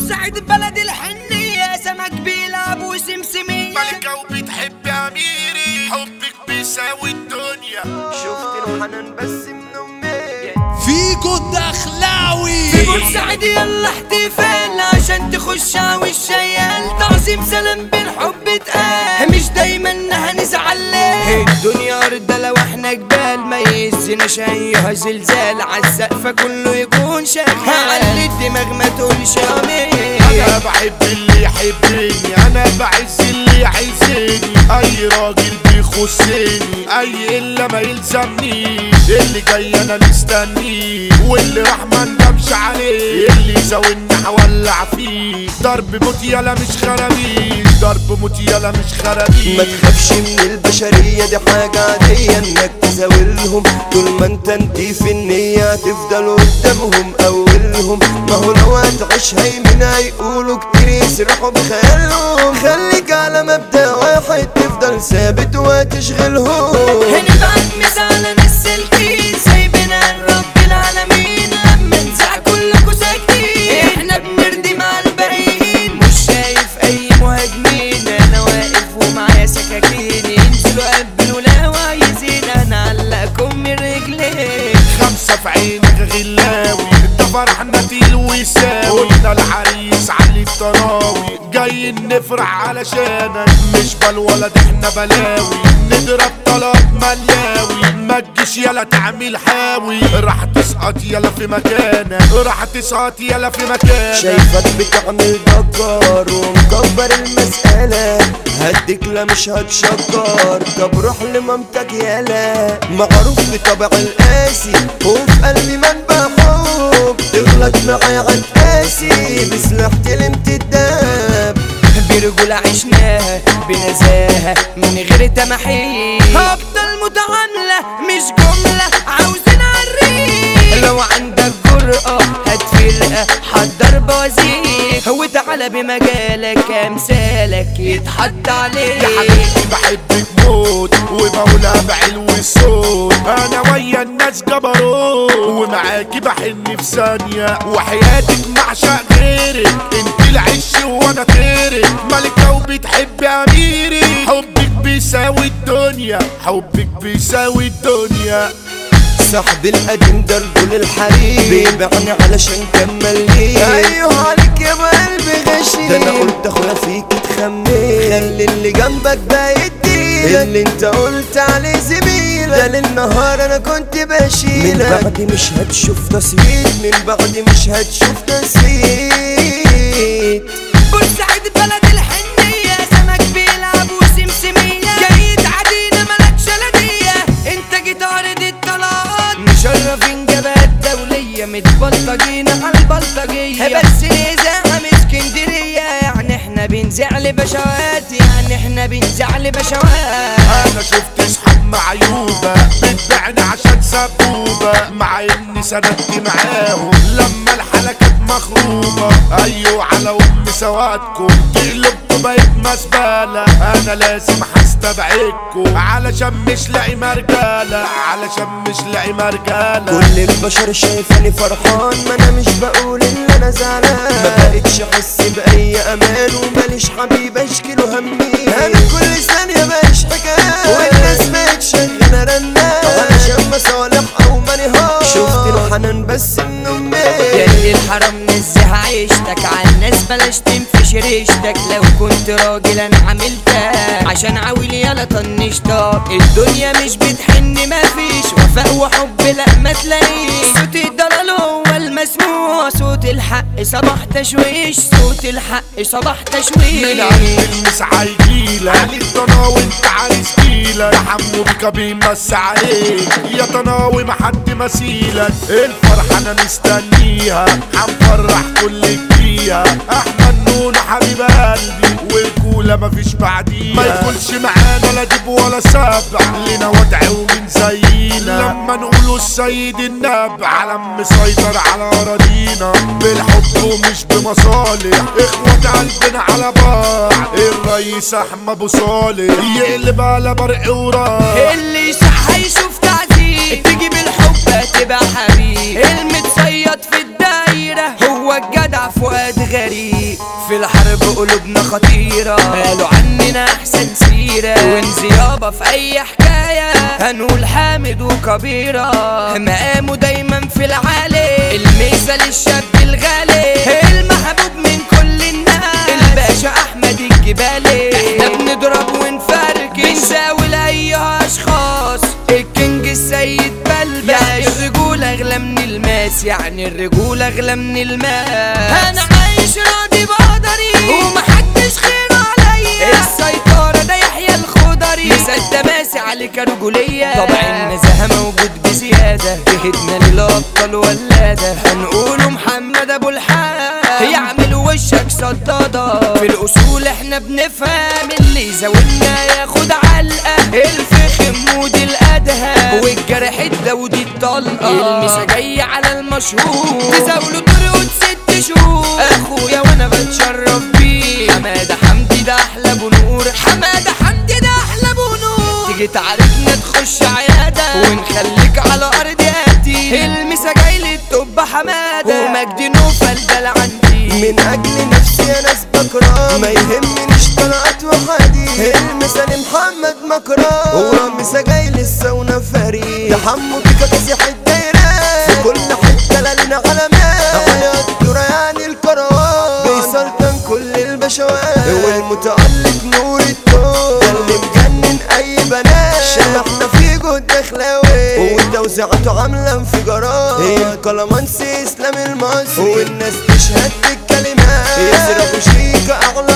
بورسعيد بلد الحنية سمك بيلعب وسمسمية ملكة وبتحب أميري حبك بيساوي الدنيا شفت الحنان بس من امي فيكو الدخلاوي في بورسعيد يلا احتفال عشان تخش والشيال تعظيم سلام بالحب اتقال مش دايما هنزعل ليه الدنيا ارض لو احنا جبال ما يهزناش ايها زلزال عالسقف كله يكون شغال علي الدماغ ما تقولش امين أنا بحب اللي يحبني أنا بعز اللي يعزني أي راجل بيخصني أي إلا ما يلزمنيش اللي جاي أنا مستنيه واللي راح ما ندمش عليه اللي زاولني هولع فيه ضرب موت يلا مش خرابيش ضرب موت يلا مش خرابيش ما تخافش من البشرية دي حاجة عادية انك تزاولهم طول ما انت نضيف النية تفضل قدامهم اولهم ما هو لو هتعيش هيمن هيقولوا كتير يسرحوا بخيالهم خليك على مبدأ واحد تفضل ثابت وتشغلهم هنبعت مثال ناس سالكين سايبنا رب العالمين لما نزع كلكوا ساكتين احنا بنرضي مع الباقيين مش شايف اي مهاجمين انا واقف ومعايا سكاكين ينزلوا قبلوا لا عايزين انا علقكم من رجلين خمسة في عينك غلاوي انت فرحنا تقيل ويساوي قلنا العريس علي الطراوي جاي نفرح علشانك مش بالولد احنا بلاوي نضرب طلب ملياوي ما تجيش يلا تعمل حاوي راح تسقط يلا في مكانك راح تسقط يلا في مكانك شايفك بتعمل ضجر ومكبر المسألة هديك لا مش هتشكر طب روح لمامتك يالا معروف بطبع القاسي وفي قلبي منبع حب تغلط معايا عالقاسي بسلاح تلمت الدب برجولة عشناها بنزاهة من غير تمحيص أفضل متعاملة مش جملة عاوزين عريق لو عندك جرأة هات فرقة حضر بوازيك وتعالى بمجالك امثالك يتحط عليك يا حبيبي بحبك موت ومولى بعلو الصوت انا ويا الناس جبروت ومعاكي بحن في ثانية وحياتك معشق غيرك انت العش وانا طيرك ملكة وبتحبي اميري حبك بيساوي الدنيا حبك بيساوي الدنيا صاحبي القديم ده رجول الحريم بيبيعني علشان كمل ليه ايوه عليك يا قلبي غشيم ده انا قلت اخويا فيك تخمن خلي اللي جنبك بقى يديلك اللي انت قلت عليه زميلك ده للنهار انا كنت بشيلك من بعد مش هتشوف تصويت من بعد مش هتشوف تصويت بورسعيد بلد الحنية سمك بيلعب وسمسمية جاي تعدينا ملكش لدية انت جيت عرض الطلقات مشرفين جبهات دولية متبلطجين على البلطجية بس الإذاعة من اسكندرية يعني احنا بنزعل بشوات يعني احنا بنزعل بشوات انا شفت اصحاب معيوبة بتبيعني عشان سبوبة مع اني سندت معاهم لما الحالة كانت مخروبة ايوه على ام سوادكم تقلبكم بقيت مسبالة انا لازم هستبعدكم علشان مش لاقي مرجالة علشان مش لاقي مرجالة كل البشر شايفاني فرحان ما انا مش بقول ان انا زعلان ما بقتش احس باي امان وماليش حبيب اشكي له همي انا كل ثانيه بعيش حكايه والناس بقت شغاله رنات علشان مصالح او ماني شفت الحنان بس من امي ياللي الحرام نزه عيشتك عالناس بلاش تنفش ريشتك لو كنت راجل انا عملتك عشان عاوي يلا طنشتك الدنيا مش بتحن مفيش وفاء وحب لا ما تلاقيش صوت الضلال هو المسموع صوت الحق صباح تشويش صوت الحق صباح من تشويش عند المسعى يجيلك علي الطنا وانت عايز جيلك ده حمو بيكا بيمس عليك يا طناوي ما حد مسيلك الفرحة انا مستنيها هنفرح كل فيها احمد نونو حبيب قلبي والكولة مفيش بعديها ما يكونش معانا لا جيب ولا سبع لنا وضع ومن زينا لما نقولوا السيد النبع علم مسيطر على اراضينا بالحب ومش بمصالح اخوات قلبنا على بعض الرئيس احمد ابو صالح يقلب على برق وراح اللي صح هيشوف تعذيب تيجي بالحب تبقى حبيب المتصيد في الدايرة هو الجدع فؤاد غريب في الحرب قلوبنا خطيرة قالوا عننا أحسن سيرة وانزيابة في أي حكاية هنقول حامد وكبيرة مقامه دايما في العالي الميزة للشاب الغالي المحبوب من كل الناس الباشا أحمد الجبالي احنا بنضرب ونفركش بنساوي لأي أشخاص الكينج السيد بلبش يعني الرجولة أغلى من الماس يعني الرجولة أغلى من الماس أنا عايش راضي بقدري ومحدش خير عليا السيطرة ده يحيى الخضري مثال ماسي عليك رجولية طبع النزاهة موجود بزيادة جهدنا للأبطال ولادة هنقوله محمد أبو الحق يعمل وشك صدادة في الأصول احنا بنفهم اللي زاولنا ياخد علقة الفخم ودي الأدهى والجرح الدودي الطلقة المسا جاي على المشهور تزاوله طرقه ست شهور أخويا وأنا بتشرف بيه حمادة حمدي ده أحلى بنور حمادة حمدي ده أحلى بنور تيجي تعالجنا تخش عيادة ونخليك على أرض ياتي المسا جاي للطب حمادة ومجدي نوفل ده عندي من اجل نفسي يا ناس بكره ما يهمنيش طلعت وحدي المثال محمد مكره هو مسا جاي لسه ونفري تحمو بيكا تسيح الدايرات في كل حته لنا علامات حياة يعني الكروات بيسلطن كل البشوات والمتألق نور التوب ده اللي مجنن اي بنات شبحنا في جود دخلاوي وتوزيعته عامله انفجارات الكلامانسي اسلام المصري والناس تشهد بالكلمات يزرقوا شيكا اغلى